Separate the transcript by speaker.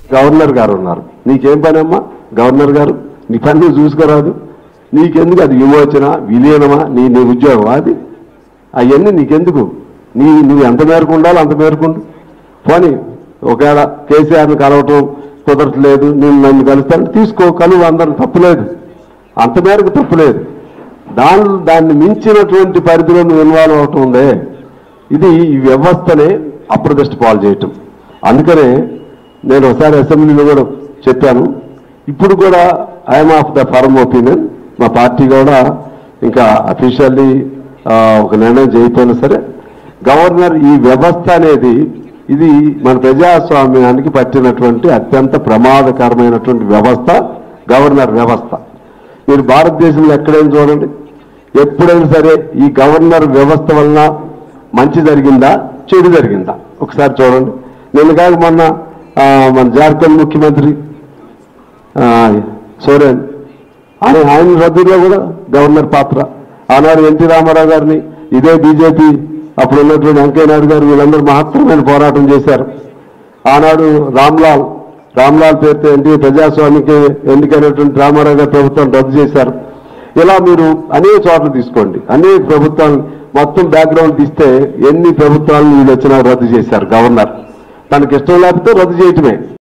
Speaker 1: governor గారు ఉన్నారు నీకేం పని అమ్మా గవర్నర్ గారు నీ పని నువ్వు చూసుకోరాదు నీకెందుకు అది విమోచన విలీనమా నీ నీ ఉద్యోగమా అది అవన్నీ నీకెందుకు నీ నువ్వు ఎంత మేరకు ఉండాలో అంత మేరకు ఉండు పోనీ ఒకవేళ కేసీఆర్ని కలవటం కుదరట్లేదు నేను నన్ను కలుస్తాను తీసుకో కలువు అందరం తప్పులేదు అంత మేరకు తప్పులేదు దాని దాన్ని మించినటువంటి పరిధిలో నువ్వు ఇన్వాల్వ్ అవటం ఉందే ఇది ఈ వ్యవస్థనే అప్రదిష్ట పాలు చేయటం అందుకనే నేను ఒకసారి అసెంబ్లీలో కూడా చెప్పాను ఇప్పుడు కూడా I'm of the firm opinion మా పార్టీ కూడా ఇంకా అఫీషియల్లీ ఒక నిర్ణయం చేయకపోయినా సరే గవర్నర్ ఈ వ్యవస్థ అనేది ఇది మన ప్రజాస్వామ్యానికి పట్టినటువంటి అత్యంత ప్రమాదకరమైనటువంటి వ్యవస్థ గవర్నర్ వ్యవస్థ మీరు భారతదేశంలో ఎక్కడైనా చూడండి ఎప్పుడైనా సరే ఈ గవర్నర్ వ్యవస్థ వలన మంచి జరిగిందా చెడు జరిగిందా ఒకసారి చూడండి నిన్న కాక మొన్న ఆ, మన జార్ఖండ్ ముఖ్యమంత్రి ఆ, సోరెన్ ఆయన ఆయన రద్దులో కూడా గవర్నర్ పాత్ర ఆనాడు ఎన్టీ రామారావు గారిని ఇదే బీజేపీ అప్పుడు ఉన్నటువంటి వెంకయ్య నాయుడు గారు వీళ్ళందరూ మహత్తరమైన పోరాటం చేశారు ఆనాడు రామ్లాల్ రామ్లాల్ పేరుతో ఎన్టీ ప్రజాస్వామికి ఎన్నికైనటువంటి రామారావు గారి ప్రభుత్వం రద్దు చేశారు ఇలా మీరు అనేక చోట్ల తీసుకోండి అనేక ప్రభుత్వాలు మొత్తం బ్యాక్గ్రౌండ్ తీస్తే ఎన్ని ప్రభుత్వాలు వీళ్ళు వచ్చినా రద్దు చేశారు గవర్నర్ తనకి ఇష్టం లేకపోతే రద్దు చేయటమే